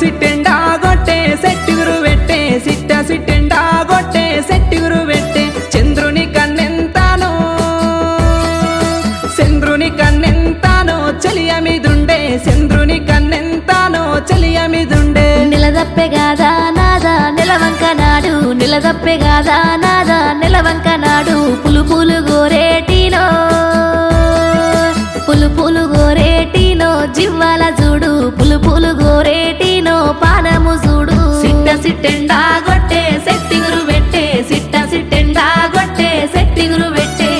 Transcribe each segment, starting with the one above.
సిట్టెండా గొట్టే సెట్టిగురు పెట్టే సిట్ట సిట్టెండా గొట్టే సెట్టిగురు పెట్టే చంద్రుని కన్నెంతానో చంద్రుని కన్నెంతానో చలియ మీదుండే చంద్రుని కన్నెంతానో చలియ మీదుండే నిలదప్పే గాదా నాదా నిలవంక నాడు నిలదప్పే గాదా నాదా నిలవంక నాడు పులు పులు గోరేటినో పులు పులు గోరేటినో జివ్వాల చూడు పులు పులు గోరేటినో పానము చూడు సిట్ట సిట్టెండా గొట్టే సెట్టిగురు పెట్టే సిట్ట సిట్టెండా గొట్టే సెట్టిగురు పెట్టే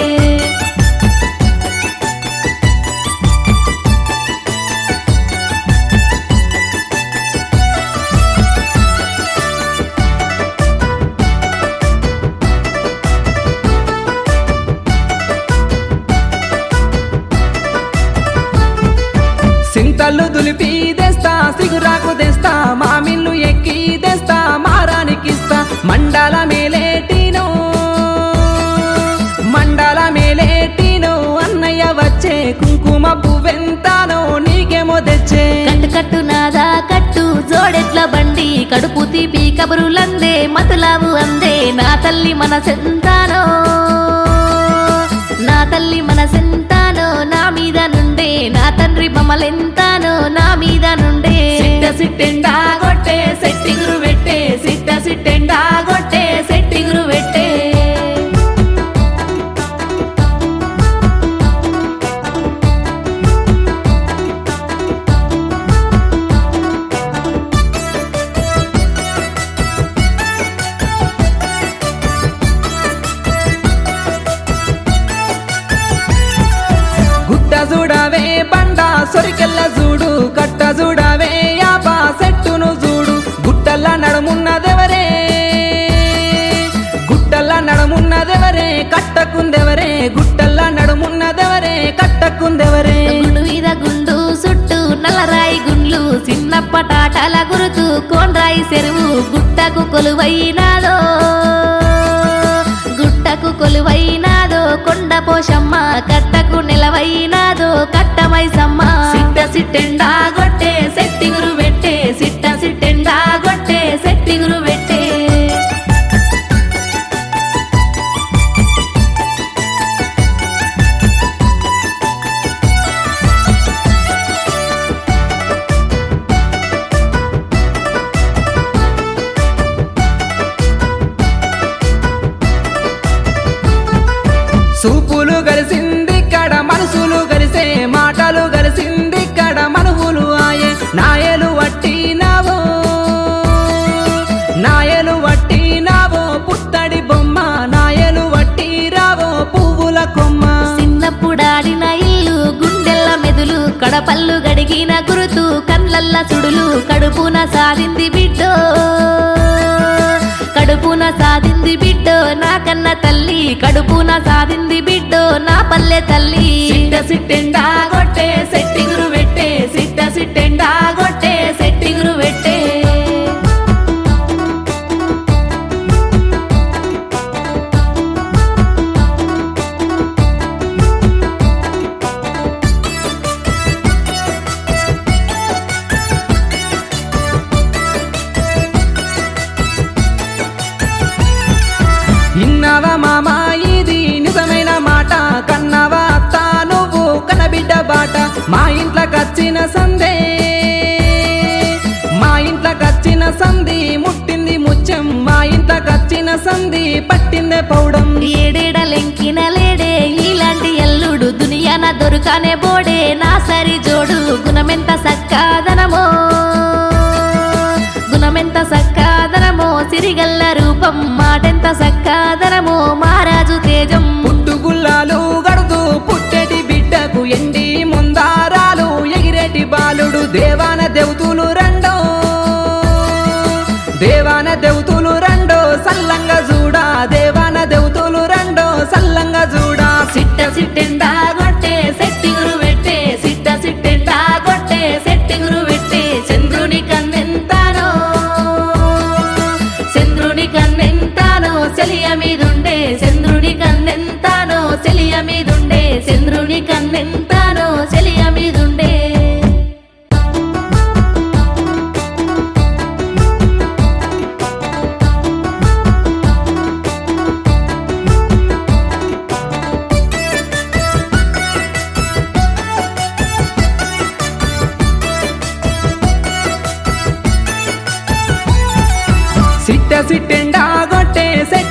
సింతలు దులిపి తెస్తా సిగురాకు తెస్తా మామిల్లు ఎక్కి తెస్తా మారానికిస్తా మండల మేలేటినో మండల మేలేటినో అన్నయ్య వచ్చే కుంకుమ పువ్వెంతానో నీకేమో తెచ్చే కట్టు కట్టు నాదా కట్టు జోడెట్ల బండి కడుపు తీపి కబురులందే మతులావు అందే నా తల్లి మన సెంతానో నా తల్లి మన సెంతానో నా మీద నుండే నా తండ్రి బొమ్మలెంతానో నా మీద నుండే సిట్ట సిట్టెండా గొట్టే సెట్టిగురు పెట్టే సిట్ట సిట్టెండా గొట్టే సెట్టిగురు పెట్టే గుట్ట చూడవే బండ సొరికెల్ల చూడు కట్ట చూడవే యాపా సెట్టును చూడు గుట్టల్ల నడుమున్నదెవరే గుట్టల్ల నడుమున్నదెవరే కట్టకుందెవరే గుట్టల్ల నడుమున్నదెవరే కట్టకుందెవరే గుండు మీద గుండు చుట్టూ నల్లరాయి గుండ్లు చిన్న పటాటాల గురుతు కోన్రాయి చెరువు గుట్టకు కొలువైనాదో గుట్టకు కొలువైనాదో కొండ పోషమ్మ కట్టకు నిలవైనాదో కట్టమైసమ్మ సిట్ట సిట్టెండా గొట్టే సెట్టిగురు పెట్టే సిట్ట సిట్టెండా గొట్టే సెట్టిగురు పెట్టే సూపులు కలిసింది కడ మనసులు కలిసే మాటలు కలిసింది కడ మనువులు ఆయే నాయలు వట్టినావో నాయలు వట్టినావో పుత్తడి బొమ్మ నాయలు వట్టిరావో పువ్వుల కొమ్మ చిన్నప్పుడాడిన ఇల్లు గుండెల్ల మెదులు కడపల్లు గడిగిన గురుతు కళ్ళల్ల సుడులు కడుపున సాధింది బిడ్డో కడుపున సాధింది బిడ్డో నా కన్న తల్లి కడుపున సాధింది బిడ్డో నా పల్లె తల్లి సిట్ట సిట్టెండా గొట్టే సెట్టిగురు పెట్టే సిట్ట సిట్టెండా గొట్టే సెట్టిగురు పెట్టే ఇన్నవా మామ ఇది నిజమైన మాట కన్నవా అత్త నువ్వు కనబిడ్డ బాట మా ఇంట్లోకి వచ్చిన సందే మా ఇంట్లోకి వచ్చిన సంధి ముట్టింది ముత్యం మా ఇంట్లోకి వచ్చిన సంధి పట్టిందే పౌడం ఏడేడలెంకిన లేడే ఇలాంటి ఎల్లుడు దునియాన దొరకనే బోడే నా సరి జోడు గుణమెంత సక్కాదనమో గుణమెంత సక్కాదనమో సిరిగల్ల రూపం మాటెంత సక్కాదనమో మహారాజు తేజం పుట్టుగుల్లాలు గడుతూ పుట్టెటి బిడ్డకు ఎండి ముందారాలు ఎగిరేటి బాలుడు దేవాన దేవతులు రెండో దేవాన దేవతులు రెండో సల్లంగా చూడా దేవాన దేవతులు రెండో సల్లంగా చూడా సిట్ట సిట్టెండా గొట్టే సెట్టిగురు పెట్టే సిట్ట సిట్టెండా గొట్టే సెట్టిగురు పెట్టే చంద్రుని కన్నెంతానో చంద్రుని కన్నెంతానో చెలియ మీదుండే చంద్రుని కన్నెంతానో చెలియ మీదుండే చంద్రుని కన్నెంతానో చెలియ మీదుండే సిట్ట సిట్టెండా గొట్టే సెట్